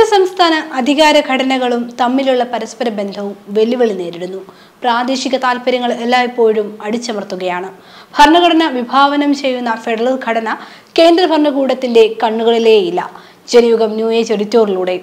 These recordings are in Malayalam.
സംസ്ഥാന അധികാര ഘടനകളും തമ്മിലുള്ള പരസ്പര ബന്ധവും വെല്ലുവിളി നേരിടുന്നു പ്രാദേശിക താല്പര്യങ്ങൾ എല്ലായ്പ്പോഴും അടിച്ചമർത്തുകയാണ് ഭരണഘടന വിഭാവനം ചെയ്യുന്ന ഫെഡറൽ ഘടന കേന്ദ്ര ഭരണകൂടത്തിന്റെ കണ്ണുകളിലേയില്ല ജനയുഗം ന്യൂ ഏജ് എഡിറ്റോറിലൂടെ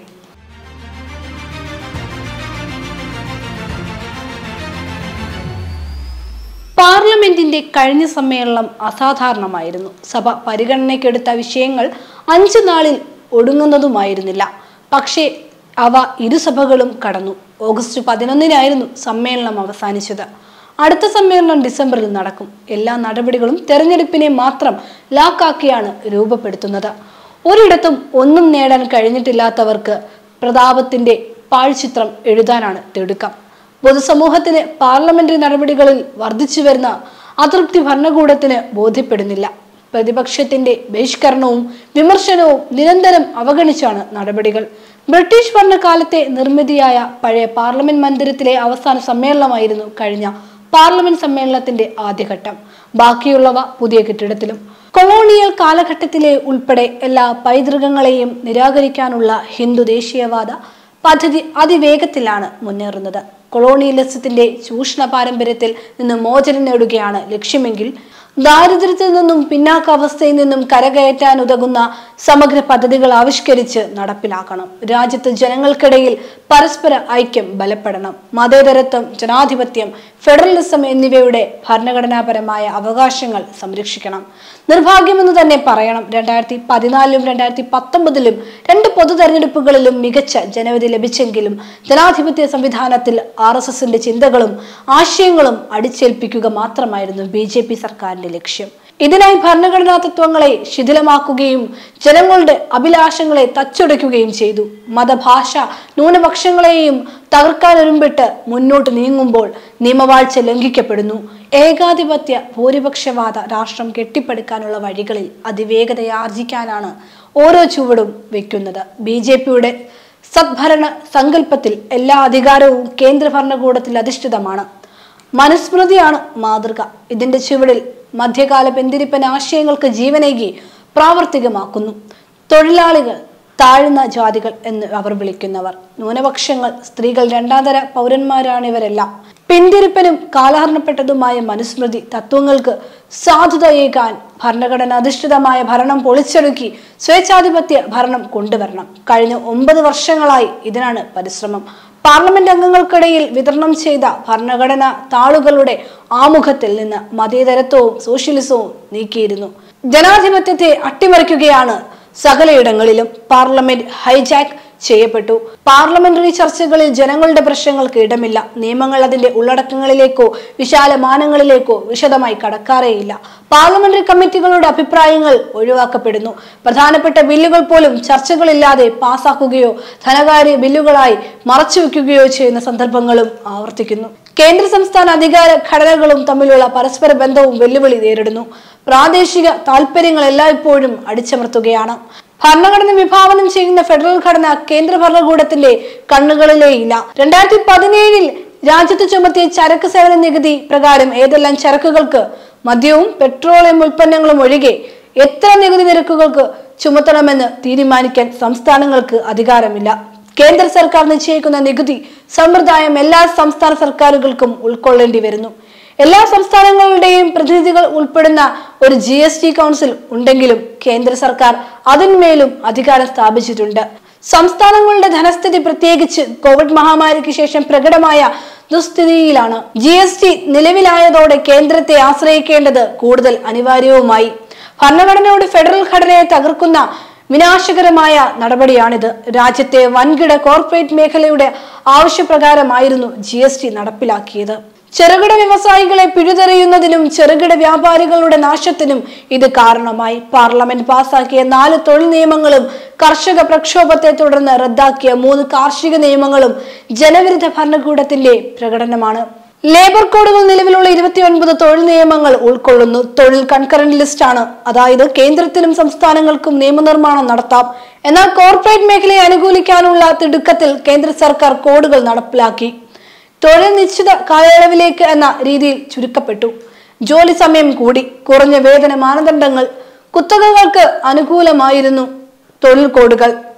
പാർലമെന്റിന്റെ കഴിഞ്ഞ സമ്മേളനം അസാധാരണമായിരുന്നു സഭ പരിഗണനയ്ക്കെടുത്ത വിഷയങ്ങൾ അഞ്ചു നാളിൽ ഒടുങ്ങുന്നതുമായിരുന്നില്ല പക്ഷേ അവ ഇരുസഭകളും കടന്നു ഓഗസ്റ്റ് പതിനൊന്നിനായിരുന്നു സമ്മേളനം അവസാനിച്ചത് അടുത്ത സമ്മേളനം ഡിസംബറിൽ നടക്കും എല്ലാ നടപടികളും തെരഞ്ഞെടുപ്പിനെ മാത്രം ലാക്കാക്കിയാണ് രൂപപ്പെടുത്തുന്നത് ഒരിടത്തും ഒന്നും നേടാൻ കഴിഞ്ഞിട്ടില്ലാത്തവർക്ക് പ്രതാപത്തിന്റെ പാഴ്ചിത്രം എഴുതാനാണ് തിടുക്കം പൊതുസമൂഹത്തിന് പാർലമെന്ററി നടപടികളിൽ വർദ്ധിച്ചു വരുന്ന അതൃപ്തി ഭരണകൂടത്തിന് ബോധ്യപ്പെടുന്നില്ല പ്രതിപക്ഷത്തിന്റെ ബഹിഷ്കരണവും വിമർശനവും നിരന്തരം അവഗണിച്ചാണ് നടപടികൾ ബ്രിട്ടീഷ് ഭരണകാലത്തെ നിർമ്മിതിയായ പഴയ പാർലമെന്റ് മന്ദിരത്തിലെ അവസാന സമ്മേളനമായിരുന്നു കഴിഞ്ഞ പാർലമെന്റ് സമ്മേളനത്തിന്റെ ആദ്യഘട്ടം ബാക്കിയുള്ളവ പുതിയ കെട്ടിടത്തിലും കൊളോണിയൽ കാലഘട്ടത്തിലെ ഉൾപ്പെടെ എല്ലാ പൈതൃകങ്ങളെയും നിരാകരിക്കാനുള്ള ഹിന്ദു ദേശീയവാദ പദ്ധതി അതിവേഗത്തിലാണ് മുന്നേറുന്നത് കൊളോണിയലിസത്തിന്റെ ചൂഷണ പാരമ്പര്യത്തിൽ നിന്ന് മോചനം നേടുകയാണ് ലക്ഷ്യമെങ്കിൽ ദാരിദ്ര്യത്തിൽ നിന്നും പിന്നാക്കാവസ്ഥയിൽ നിന്നും കരകയറ്റാൻ ഉതകുന്ന സമഗ്ര പദ്ധതികൾ ആവിഷ്കരിച്ച് നടപ്പിലാക്കണം രാജ്യത്ത് ജനങ്ങൾക്കിടയിൽ പരസ്പര ഐക്യം ബലപ്പെടണം മതേതരത്വം ജനാധിപത്യം ഫെഡറലിസം എന്നിവയുടെ ഭരണഘടനാപരമായ അവകാശങ്ങൾ സംരക്ഷിക്കണം നിർഭാഗ്യമെന്ന് തന്നെ പറയണം രണ്ടായിരത്തി പതിനാലിലും രണ്ടായിരത്തി പത്തൊമ്പതിലും രണ്ട് പൊതു തെരഞ്ഞെടുപ്പുകളിലും മികച്ച ജനവിധി ലഭിച്ചെങ്കിലും ജനാധിപത്യ സംവിധാനത്തിൽ ആർ എസ് എസിന്റെ ചിന്തകളും ആശയങ്ങളും അടിച്ചേൽപ്പിക്കുക മാത്രമായിരുന്നു ബി ജെ പി സർക്കാരിന്റെ ലക്ഷ്യം ഇതിനായി ഭരണഘടനാ തത്വങ്ങളെ ശിഥിലമാക്കുകയും ജനങ്ങളുടെ അഭിലാഷങ്ങളെ തച്ചുടയ്ക്കുകയും ചെയ്തു മതഭാഷ ന്യൂനപക്ഷങ്ങളെയും തകർക്കാനൊരുമ്പിട്ട് മുന്നോട്ട് നീങ്ങുമ്പോൾ നിയമവാഴ്ച ലംഘിക്കപ്പെടുന്നു ഏകാധിപത്യ ഭൂരിപക്ഷവാദ രാഷ്ട്രം കെട്ടിപ്പടുക്കാനുള്ള വഴികളിൽ അതിവേഗതയാർജിക്കാനാണ് ഓരോ ചുവടും വെക്കുന്നത് ബി ജെ പിയുടെ സദ്ഭരണ സങ്കല്പത്തിൽ എല്ലാ അധികാരവും കേന്ദ്ര ഭരണകൂടത്തിൽ അധിഷ്ഠിതമാണ് മനുസ്മൃതിയാണ് മാതൃക ഇതിന്റെ ചുവടിൽ മധ്യകാല പെന്തിരിപ്പൻ ആശയങ്ങൾക്ക് ജീവനേകി പ്രാവർത്തികമാക്കുന്നു തൊഴിലാളികൾ താഴ്ന്ന ജാതികൾ എന്ന് അവർ വിളിക്കുന്നവർ ന്യൂനപക്ഷങ്ങൾ സ്ത്രീകൾ രണ്ടാന്തര പൗരന്മാരാണിവരെല്ലാം പിന്തിരിപ്പനും കാലഹരണപ്പെട്ടതുമായ മനുസ്മൃതി തത്വങ്ങൾക്ക് സാധുതയേകാൻ ഭരണഘടന അധിഷ്ഠിതമായ ഭരണം പൊളിച്ചെടുക്കി സ്വേച്ഛാധിപത്യ ഭരണം കൊണ്ടുവരണം കഴിഞ്ഞ ഒമ്പത് വർഷങ്ങളായി ഇതിനാണ് പരിശ്രമം പാർലമെന്റ് അംഗങ്ങൾക്കിടയിൽ വിതരണം ചെയ്ത ഭരണഘടന താളുകളുടെ ആമുഖത്തിൽ നിന്ന് മതേതരത്വവും സോഷ്യലിസവും നീക്കിയിരുന്നു ജനാധിപത്യത്തെ അട്ടിമറിക്കുകയാണ് സകലയിടങ്ങളിലും പാർലമെന്റ് ഹൈജാക്ക് ചെയ്യപ്പെട്ടു പാർലമെന്ററി ചർച്ചകളിൽ ജനങ്ങളുടെ പ്രശ്നങ്ങൾക്ക് ഇടമില്ല നിയമങ്ങൾ അതിന്റെ ഉള്ളടക്കങ്ങളിലേക്കോ വിശാലമാനങ്ങളിലേക്കോ വിശദമായി കടക്കാറേയില്ല പാർലമെന്ററി കമ്മിറ്റികളുടെ അഭിപ്രായങ്ങൾ ഒഴിവാക്കപ്പെടുന്നു പ്രധാനപ്പെട്ട ബില്ലുകൾ പോലും ചർച്ചകളില്ലാതെ പാസാക്കുകയോ ധനകാര്യ ബില്ലുകളായി മറച്ചുവെക്കുകയോ ചെയ്യുന്ന സന്ദർഭങ്ങളും ആവർത്തിക്കുന്നു കേന്ദ്ര സംസ്ഥാന അധികാര ഘടനകളും തമ്മിലുള്ള പരസ്പര ബന്ധവും വെല്ലുവിളി നേരിടുന്നു പ്രാദേശിക താല്പര്യങ്ങൾ എല്ലായ്പ്പോഴും അടിച്ചമർത്തുകയാണ് ഭരണഘടന വിഭാവനം ചെയ്യുന്ന ഫെഡറൽ ഘടന കേന്ദ്ര ഭരണകൂടത്തിന്റെ കണ്ണുകളിലേയില്ല രണ്ടായിരത്തി പതിനേഴിൽ രാജ്യത്ത് ചുമത്തിയ ചരക്ക് സേവന നികുതി പ്രകാരം ഏതെല്ലാം ചരക്കുകൾക്ക് മദ്യവും പെട്രോളിയം ഉൽപ്പന്നങ്ങളും ഒഴികെ എത്ര നികുതി നിരക്കുകൾക്ക് ചുമത്തണമെന്ന് തീരുമാനിക്കാൻ സംസ്ഥാനങ്ങൾക്ക് അധികാരമില്ല കേന്ദ്ര സർക്കാർ നിശ്ചയിക്കുന്ന നികുതി സമ്പ്രദായം എല്ലാ സംസ്ഥാന സർക്കാരുകൾക്കും ഉൾക്കൊള്ളേണ്ടി വരുന്നു എല്ലാ സംസ്ഥാനങ്ങളുടെയും പ്രതിനിധികൾ ഉൾപ്പെടുന്ന ഒരു ജി എസ് ടി കൗൺസിൽ ഉണ്ടെങ്കിലും കേന്ദ്ര സർക്കാർ അതിന്മേലും അധികാരം സ്ഥാപിച്ചിട്ടുണ്ട് സംസ്ഥാനങ്ങളുടെ ധനസ്ഥിതി പ്രത്യേകിച്ച് കോവിഡ് മഹാമാരിക്ക് ശേഷം പ്രകടമായ ദുസ്ഥിതിയിലാണ് ജി എസ് ടി നിലവിലായതോടെ കേന്ദ്രത്തെ ആശ്രയിക്കേണ്ടത് കൂടുതൽ അനിവാര്യവുമായി ഭരണഘടനയുടെ ഫെഡറൽ ഘടനയെ തകർക്കുന്ന വിനാശകരമായ നടപടിയാണിത് രാജ്യത്തെ വൻകിട കോർപ്പറേറ്റ് മേഖലയുടെ ആവശ്യപ്രകാരമായിരുന്നു ജി എസ് ടി നടപ്പിലാക്കിയത് ചെറുകിട വ്യവസായികളെ പിഴുതെറിയുന്നതിനും ചെറുകിട വ്യാപാരികളുടെ നാശത്തിനും ഇത് കാരണമായി പാർലമെന്റ് പാസാക്കിയ നാല് തൊഴിൽ നിയമങ്ങളും കർഷക പ്രക്ഷോഭത്തെ തുടർന്ന് റദ്ദാക്കിയ മൂന്ന് കാർഷിക നിയമങ്ങളും ജനവിരുദ്ധ ഭരണകൂടത്തിന്റെ പ്രകടനമാണ് ലേബർ കോഡുകൾ നിലവിലുള്ള ഇരുപത്തിയൊൻപത് തൊഴിൽ നിയമങ്ങൾ ഉൾക്കൊള്ളുന്നു തൊഴിൽ കൺകറന്റ് ലിസ്റ്റ് ആണ് അതായത് കേന്ദ്രത്തിലും സംസ്ഥാനങ്ങൾക്കും നിയമനിർമ്മാണം നടത്താം എന്നാൽ കോർപ്പറേറ്റ് മേഖലയെ അനുകൂലിക്കാനുള്ള തിടുക്കത്തിൽ കേന്ദ്ര സർക്കാർ കോഡുകൾ നടപ്പിലാക്കി തൊഴിൽ നിശ്ചിത കാലയളവിലേക്ക് എന്ന രീതിയിൽ ചുരുക്കപ്പെട്ടു ജോലി സമയം കൂടി കുറഞ്ഞ വേതന മാനദണ്ഡങ്ങൾ കുത്തകകൾക്ക് അനുകൂലമായിരുന്നു തൊഴിൽ കോഡുകൾ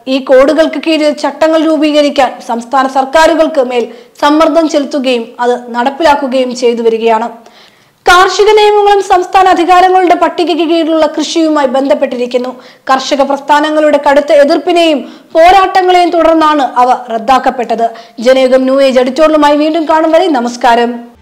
ഈ കോഡുകൾക്ക് കീഴിൽ ചട്ടങ്ങൾ രൂപീകരിക്കാൻ സംസ്ഥാന സർക്കാരുകൾക്ക് മേൽ സമ്മർദ്ദം ചെലുത്തുകയും അത് നടപ്പിലാക്കുകയും ചെയ്തു വരികയാണ് കാർഷിക നിയമങ്ങളും സംസ്ഥാന അധികാരങ്ങളുടെ പട്ടികയ്ക്ക് കീഴിലുള്ള കൃഷിയുമായി ബന്ധപ്പെട്ടിരിക്കുന്നു കർഷക പ്രസ്ഥാനങ്ങളുടെ കടുത്ത എതിർപ്പിനെയും പോരാട്ടങ്ങളെയും തുടർന്നാണ് അവ റദ്ദാക്കപ്പെട്ടത് ജനയുഗം ന്യൂ ഏജ് എഡിറ്റോറിയലുമായി വീണ്ടും കാണും വരെ നമസ്കാരം